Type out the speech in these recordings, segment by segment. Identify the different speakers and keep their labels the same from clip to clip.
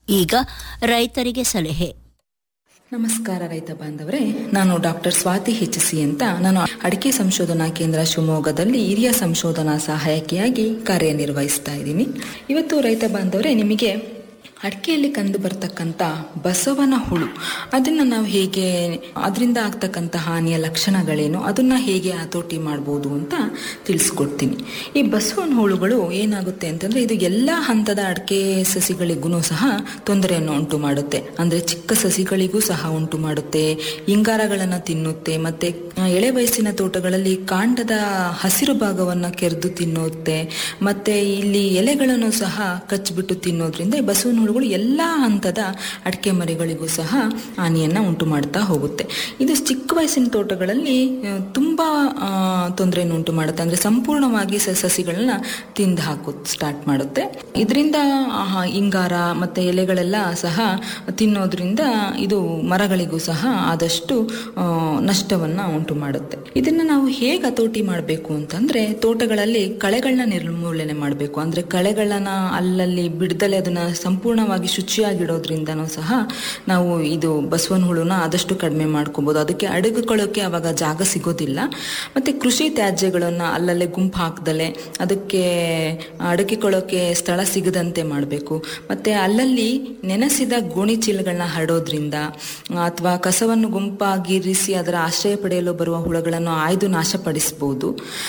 Speaker 1: ಈಗ ರೈತರಿಗೆ ಸಲಹೆ
Speaker 2: ನಮಸ್ಕಾರ ರೈತ ಬಾಂಧವರೇ ನಾನು ಡಾಕ್ಟರ್ ಸ್ವಾತಿ ಹೆಚ್ಸಿ ಅಂತ ನಾನು ಅಡಿಕೆ ಸಂಶೋಧನಾ ಕೇಂದ್ರ ಶಿವಮೊಗ್ಗದಲ್ಲಿ ಹಿರಿಯ ಸಂಶೋಧನಾ ಸಹಾಯಕಿಯಾಗಿ ಕಾರ್ಯನಿರ್ವಹಿಸ್ತಾ ಇದ್ದೀನಿ ಇವತ್ತು ರೈತ ಬಾಂಧವರೇ ನಿಮಗೆ ಅಡಿಕೆಯಲ್ಲಿ ಕಂಡು ಬರ್ತಕ್ಕಂಥ ಬಸವನ ಹುಳು ಅದನ್ನು ನಾವು ಹೇಗೆ ಅದರಿಂದ ಆಗ್ತಕ್ಕಂಥ ಹಾನಿಯ ಲಕ್ಷಣಗಳೇನು ಅದನ್ನು ಹೇಗೆ ಹತೋಟಿ ಮಾಡ್ಬೋದು ಅಂತ ತಿಳಿಸ್ಕೊಡ್ತೀನಿ ಈ ಬಸವನ ಹುಳುಗಳು ಏನಾಗುತ್ತೆ ಅಂತಂದರೆ ಇದು ಎಲ್ಲ ಹಂತದ ಅಡಿಕೆ ಸಸಿಗಳಿಗೂ ಸಹ ತೊಂದರೆಯನ್ನು ಉಂಟು ಮಾಡುತ್ತೆ ಅಂದರೆ ಚಿಕ್ಕ ಸಸಿಗಳಿಗೂ ಸಹ ಉಂಟು ಮಾಡುತ್ತೆ ಇಂಗಾರಗಳನ್ನು ತಿನ್ನುತ್ತೆ ಮತ್ತೆ ಎಳೆ ವಯಸ್ಸಿನ ತೋಟಗಳಲ್ಲಿ ಕಾಂಡದ ಹಸಿರು ಭಾಗವನ್ನು ಕೆರೆದು ತಿನ್ನುತ್ತೆ ಮತ್ತೆ ಇಲ್ಲಿ ಎಲೆಗಳನ್ನು ಸಹ ಕಚ್ಚಿಬಿಟ್ಟು ತಿನ್ನೋದ್ರಿಂದ ಈ ಬಸವನ ಹುಳುಗಳು ಎಲ್ಲ ಹಂತದ ಅಡಿಕೆ ಮರಿಗಳಿಗೂ ಸಹ ಹಾನಿಯನ್ನು ಉಂಟು ಮಾಡ್ತಾ ಹೋಗುತ್ತೆ ಇದು ಚಿಕ್ಕ ವಯಸ್ಸಿನ ತೋಟಗಳಲ್ಲಿ ಆ, ತುಂಬಾ ಆ, ತೊಂದರೆಯನ್ನು ಉಂಟು ಮಾಡುತ್ತೆ ಅಂದ್ರೆ ಸಂಪೂರ್ಣವಾಗಿ ಸ- ಸಸಿಗಳನ್ನ ತಿಂದು ಹಾಕೋ ಸ್ಟಾರ್ಟ್ ಮಾಡುತ್ತೆ ಇದರಿಂದ ಇಂಗಾರ ಮತ್ತೆ ಎಲೆಗಳೆಲ್ಲ ಸಹ ತಿನ್ನೋದ್ರಿಂದ ಇದು ಮರಗಳಿಗೂ ಸಹ ಆದಷ್ಟು ಆ, ನಷ್ಟವನ್ನ ಉಂಟು ಮಾಡುತ್ತೆ ಇದನ್ನ ನಾವು ಹೇಗೆ ಹತೋಟಿ ಮಾಡಬೇಕು ಅಂತಂದ್ರೆ ತೋಟಗಳಲ್ಲಿ ಕಳೆಗಳನ್ನ ನಿರ್ಮೂಲನೆ ಮಾಡಬೇಕು ಅಂದ್ರೆ ಕಳೆಗಳನ್ನ ಅಲ್ಲಲ್ಲಿ ಬಿಡ್ದಲೆ ಅದನ್ನ ಸಂಪೂರ್ಣವಾಗಿ ಶುಚಿಯಾಗಿಡೋದ್ರಿಂದನೂ ಸಹ ನಾವು ಇದು ಬಸವನ ಹುಳುನ ಆದಷ್ಟು ಕಡಿಮೆ ಮಾಡ್ಕೋಬಹುದು ಅದಕ್ಕೆ ಅಡಗುಕೊಳ್ಳೋಕೆ ಅವಾಗ ಜಾಗ ಸಿಗೋದಿಲ್ಲ ಮತ್ತೆ ಕೃಷಿ ತ್ಯಾಜ್ಯಗಳನ್ನ ಅಲ್ಲಲ್ಲೇ ಗುಂಪು ಹಾಕ್ದಲೆ ಅದಕ್ಕೆ ಅಡಗಿಕೊಳ್ಳೋಕೆ ಸ್ಥಳ ಸಿಗದಂತೆ ಮಾಡಬೇಕು ಮತ್ತೆ ಅಲ್ಲಲ್ಲಿ ನೆನೆಸಿದ ಗೋಣಿ ಚೀಲಗಳನ್ನ ಹರಡೋದ್ರಿಂದ ಅಥವಾ ಕಸವನ್ನು ಗುಂಪಾಗಿರಿಸಿ ಅದರ ಆಶ್ರಯ ಪಡೆಯಲು ಬರುವ ಹುಳಗಳನ್ನು ಆಯ್ದು ನಾಶಪಡಿಸಬಹುದು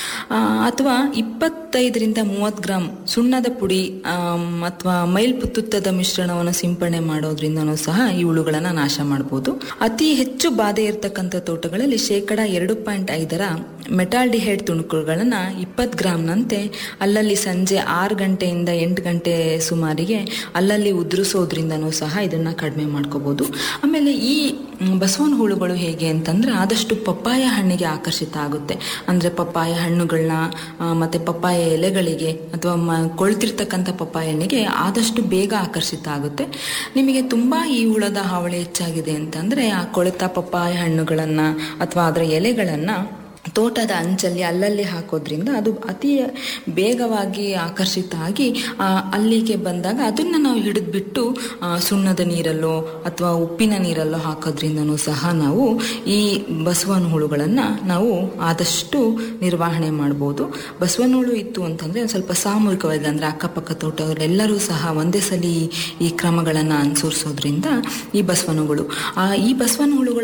Speaker 2: ಅಥವಾ ಇಪ್ಪತ್ತೈದರಿಂದ ಮೂವತ್ತು ಗ್ರಾಂ ಸುಣ್ಣದ ಪುಡಿ ಅಥವಾ ಮೈಲ್ಪುತ್ತುತ್ತದ ಮಿಶ್ರಣವನ್ನು ಸಿಂಪಡಣೆ ಮಾಡೋದ್ರಿಂದನೂ ಸಹ ಈ ಹುಳುಗಳನ್ನ ನಾಶ ಮಾಡಬಹುದು ಅತಿ ಹೆಚ್ಚು ಬಾಧೆ ಇರತಕ್ಕಂಥ ತೋಟಗಳಲ್ಲಿ ಶೇಕಡ ಎರಡು ಪಾಯಿಂಟ್ ಐದರ ಮೆಟಾಲ್ಡಿಹೈಡ್ ತುಣುಕುಗಳನ್ನ ಇಪ್ಪತ್ತು ಗ್ರಾಮ್ನಂತೆ ಅಲ್ಲಲ್ಲಿ ಸಂಜೆ ಆರು ಗಂಟೆಯಿಂದ ಎಂಟು ಗಂಟೆ ಸುಮಾರಿಗೆ ಅಲ್ಲಲ್ಲಿ ಉದುರಿಸೋದ್ರಿಂದನೂ ಸಹ ಇದನ್ನ ಕಡಿಮೆ ಮಾಡ್ಕೋಬಹುದು ಆಮೇಲೆ ಈ ಮ್, ಬಸವನ ಹುಳುಗಳು ಹೇಗೆ ಅಂತಂದ್ರೆ ಆದಷ್ಟು ಪಪ್ಪಾಯ ಹಣ್ಣಿಗೆ ಆಕರ್ಷಿತ ಆಗುತ್ತೆ ಅಂದ್ರೆ ಪಪ್ಪಾಯ ಹಣ್ಣುಗಳನ್ನ ಆ, ಮತ್ತೆ ಪಪ್ಪಾಯ ಎಲೆಗಳಿಗೆ ಅಥವಾ ಮ- ಕೊಳ್ತಿರ್ತಕ್ಕಂಥ ಪಪ್ಪಾಯ ಹಣ್ಣಿಗೆ ಆದಷ್ಟು ಬೇಗ ಆಕರ್ಷಿತ ಆಗುತ್ತೆ ನಿಮಗೆ ತುಂಬಾ ಈ ಹುಳದ ಹಾವಳಿ ಹೆಚ್ಚಾಗಿದೆ ಅಂತಂದ್ರೆ ಆ ಕೊಳೆತ ಪಪ್ಪಾಯ ಹಣ್ಣುಗಳನ್ನ ಅಥವಾ ಅದರ ಎಲೆಗಳನ್ನ ತೋಟದ ಅಂಚಲ್ಲಿ ಅಲ್ಲಲ್ಲಿ ಹಾಕೋದ್ರಿಂದ ಅದು ಅತಿ ಬೇಗವಾಗಿ ಆಕರ್ಷಿತ ಆಗಿ ಆ, ಅಲ್ಲಿಗೆ ಬಂದಾಗ ಅದನ್ನು ನಾವು ಹಿಡಿದ್ಬಿಟ್ಟು ಆ, ಸುಣ್ಣದ ನೀರಲ್ಲೋ ಅಥವಾ ಉಪ್ಪಿನ ನೀರಲ್ಲೋ ಹಾಕೋದ್ರಿಂದನೂ ಸಹ ನಾವು ಈ ಬಸವನ ಹುಳುಗಳನ್ನು ನಾವು ಆದಷ್ಟು ನಿರ್ವಹಣೆ ಮಾಡ್ಬೋದು ಬಸವನ ಹುಳು ಇತ್ತು ಅಂತಂದರೆ ಒಂದು ಸ್ವಲ್ಪ ಸಾಮೂಹಿಕವಾಗಿ ಅಂದರೆ ಅಕ್ಕಪಕ್ಕ ತೋಟದವರೆಲ್ಲರೂ ಸಹ ಒಂದೇ ಸಲ ಈ ಕ್ರಮಗಳನ್ನು ಅನುಸರಿಸೋದ್ರಿಂದ ಈ ಬಸವನ ಹುಳು ಆ ಈ ಬಸವನ ಹುಳುಗಳ